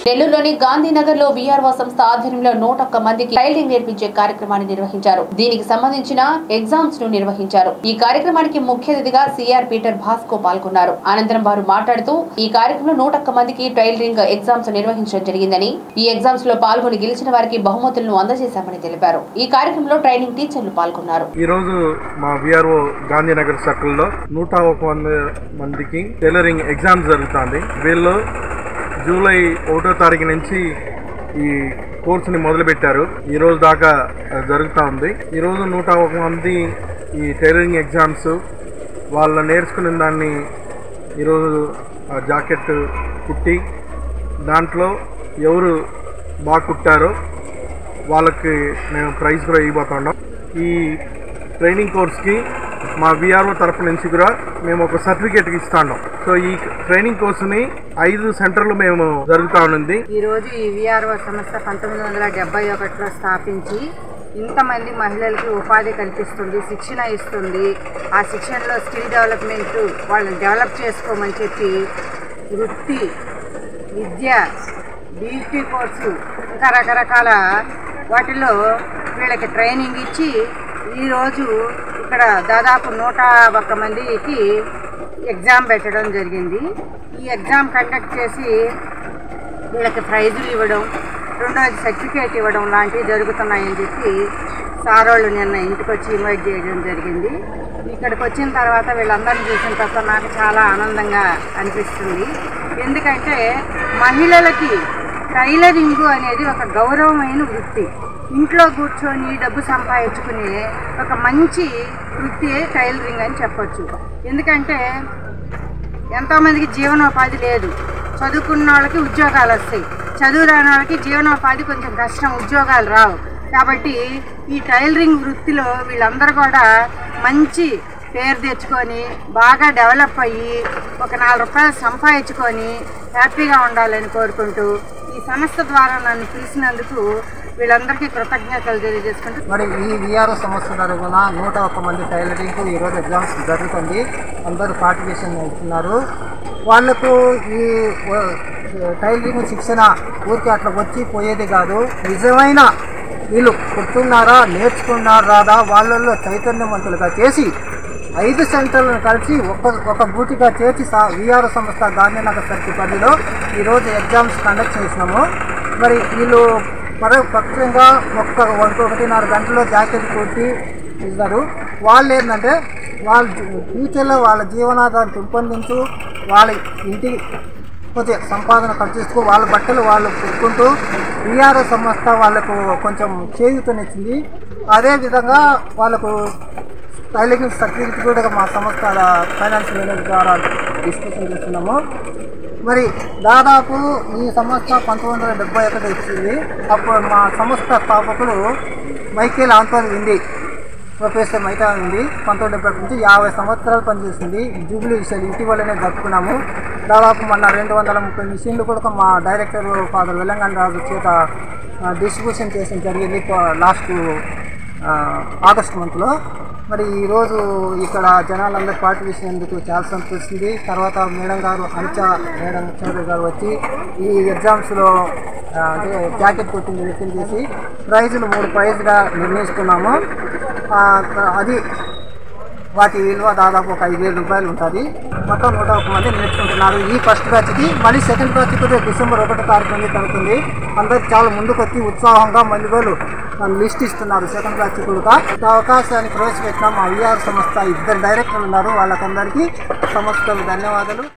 నెల్లూరులోని గాంధీనగర్ లో విఆర్ఓ సంస్థ ఆధ్వర్యంలో నూట ఒక్క మందికి టైలింగ్ నేర్పించే కార్యక్రమాన్ని నిర్వహించారు దీనికి సంబంధించిన ఎగ్జామ్స్ ను నిర్వహించారు ఈ కార్యక్రమానికి ముఖ్య అతిథిగా సిఆర్ పీటర్ భాస్కో పాల్గొన్నారు అనంతరం వారు మాట్లాడుతూ ఈ కార్యక్రమంలో నూట ఒక్క మందికి టైలరింగ్ ఎగ్జామ్స్ నిర్వహించడం జరిగిందని ఈ ఎగ్జామ్స్ లో పాల్గొని గెలిచిన వారికి బహుమతులను అందజేశామని తెలిపారు ఈ కార్యక్రమంలో ట్రైనింగ్ టీచర్లు పాల్గొన్నారు ఈరోజు మా విఆర్ఓ గాంధీనగర్ సర్కిల్లో నూట ఒక వంద మందికి టైలరింగ్ ఎగ్జామ్స్ జరుగుతుంది వీళ్ళు జూలై ఒకటో తారీఖు నుంచి ఈ కోర్సుని మొదలుపెట్టారు ఈ రోజు దాకా ఆ, జరుగుతూ ఉంది ఈరోజు నూట ఒక మంది ఈ టైలరింగ్ ఎగ్జామ్స్ వాళ్ళు నేర్చుకున్న దాన్ని ఈరోజు ఆ జాకెట్ కుట్టి దాంట్లో ఎవరు బాగా కుట్టారో వాళ్ళకి మేము ప్రైజ్ కూడా ఇవ్వబోతున్నాం ఈ ట్రైనింగ్ కోర్స్కి మా విఆర్ఓ తరపు నుంచి కూడా మేము ఒక సర్టిఫికేట్ ఇస్తాం సో ఈ ట్రైనింగ్ కోర్సుని ఐదు సెంటర్లు మేము జరుగుతూ ఉంది ఈరోజు ఈ విఆర్ఓ సంస్థ పంతొమ్మిది వందల డెబ్బై ఒకటిలో స్థాపించి ఇంతమంది మహిళలకి ఉపాధి కల్పిస్తుంది శిక్షణ ఇస్తుంది ఆ శిక్షణలో స్కిల్ డెవలప్మెంట్ వాళ్ళని డెవలప్ చేసుకోమని చెప్పి వృత్తి విద్య బ్యూటీ కోర్సు ఇంకా రకరకాల వాటిలో వీళ్ళకి ట్రైనింగ్ ఇచ్చి ఈరోజు ఇక్కడ దాదాపు నూట ఒక్క మందికి ఎగ్జామ్ పెట్టడం జరిగింది ఈ ఎగ్జామ్ కండక్ట్ చేసి వీళ్ళకి ప్రైజులు ఇవ్వడం రెండోది సర్టిఫికేట్ ఇవ్వడం లాంటివి జరుగుతున్నాయని చెప్పి సార్ వాళ్ళు నిన్న ఇంటికి వచ్చి ఇన్వైట్ చేయడం జరిగింది ఇక్కడికి వచ్చిన తర్వాత వీళ్ళందరినీ చూసిన తర్వాత నాకు చాలా ఆనందంగా అనిపిస్తుంది ఎందుకంటే మహిళలకి టైలరింగ్ అనేది ఒక గౌరవమైన వృత్తి ఇంట్లో కూర్చొని డబ్బు సంపాదించుకునే ఒక మంచి వృత్తి టైలరింగ్ అని చెప్పొచ్చు ఎందుకంటే ఎంతోమందికి జీవనోపాధి లేదు చదువుకున్న వాళ్ళకి ఉద్యోగాలు వస్తాయి చదువు రాని వాళ్ళకి జీవనోపాధి కొంచెం కష్టం ఉద్యోగాలు రావు కాబట్టి ఈ టైలరింగ్ వృత్తిలో వీళ్ళందరూ కూడా మంచి పేరు తెచ్చుకొని బాగా డెవలప్ అయ్యి ఒక నాలుగు రూపాయలు సంపాదించుకొని హ్యాపీగా ఉండాలని కోరుకుంటూ ఈ సంస్థ ద్వారా నన్ను పిలిచినందుకు వీళ్ళందరికీ కృతజ్ఞతలు తెలియజేసుకుంటూ మరి ఈ విఆర్ఓ సంస్థ తరఫున నూట ఒక్క మంది టైలరింగ్ ఈరోజు ఎగ్జామ్స్ జరుగుతుంది అందరూ పార్టిసిపేషన్ ఇస్తున్నారు వాళ్ళకు ఈ వ- టైలరింగ్ శిక్షణ ఊరికి అట్లా వచ్చి పోయేది కాదు నిజమైన వీళ్ళు కుట్టున్నారా నేర్చుకున్నారా రాదా వాళ్ళల్లో చైతన్యవంతులుగా చేసి ఐదు సెంటర్లను కలిసి ఒక ఒక బూటిగా చేర్చి సా విఆర్ఓ సంస్థ గాంధీనగర్ సర్కిల్ పరిధిలో ఈరోజు ఎగ్జామ్స్ కండక్ట్ చేసినాము మరి వీళ్ళు మరో పక్షంగా ఒక్క ఒకటిన్నర గంటలో జాకెట్ కొట్టి ఇస్తారు వాళ్ళు ఏంటంటే వాళ్ళ ఫ్యూచర్లో వాళ్ళ జీవనాధారం పెంపొందించు వాళ్ళ ఇంటి కొద్దిగా సంపాదన ఖర్చుస్తూ వాళ్ళ బట్టలు వాళ్ళు పెట్టుకుంటూ విఆర్ఓ సంస్థ వాళ్ళకు కొంచెం చేయూతనిచ్చింది అదేవిధంగా వాళ్ళకు టైలింగ్ సర్టిఫికేట్ కూడా మా సంస్థ ఫైనాన్స్ మేనేజర్ ద్వారా డిస్కషన్ చేస్తున్నాము మరి దాదాపు ఈ సంస్థ పంతొమ్మిది వందల డెబ్బై ఒకటి వచ్చింది అప్పుడు మా సంస్థ స్థాపకుడు మైకేల్ ఆంటోని ఉంది ప్రొఫెసర్ మైతా ఉంది పంతొమ్మిది డెబ్బై ఒకటి నుంచి యాభై సంవత్సరాలు పనిచేసింది జూబిలీ విషయాలు ఇటీవలనే జరుపుకున్నాము దాదాపు మొన్న రెండు వందల ముప్పై మిషన్లు కూడా మా డైరెక్టర్ ఫాదర్ వెల్లంగన్ రాజు చేత డిస్ట్రిబ్యూషన్ చేసిన జరిగింది లాస్ట్ ఆగస్ట్ మంత్లో మరి ఈరోజు ఇక్కడ జనాలందరూ పార్టిసిపేషన్ ఎందుకు చాలా సంతోషింది తర్వాత మేడం గారు అంచా మేడం చౌదరి గారు వచ్చి ఈ ఎగ్జామ్స్లో ఆ, అంటే జాకెట్ కొట్టింది వ్యక్తం చేసి ప్రైజులు మూడు ప్రైజ్గా నిర్ణయిస్తున్నాము ఆ, అది వాటి విలువ దాదాపు ఒక ఐదు వేల రూపాయలు ఉంటుంది మొత్తం నూట ఒక మంది నేర్చుకుంటున్నారు ఈ ఫస్ట్ బ్యాచ్కి మళ్ళీ సెకండ్ బ్యాచ్ కూడా డిసెంబర్ ఒకటో తారీఖు నుండి జరుగుతుంది అందరు చాలా ముందుకు వచ్చి ఉత్సాహంగా మళ్ళీ వాళ్ళు లిస్ట్ ఇస్తున్నారు సెకండ్ బ్యాచ్ కూడా ఈ అవకాశాన్ని ప్రవేశపెట్టిన మా విఆర్ సంస్థ ఇద్దరు డైరెక్టర్లు ఉన్నారు వాళ్ళకందరికీ సంస్థకు ధన్యవాదాలు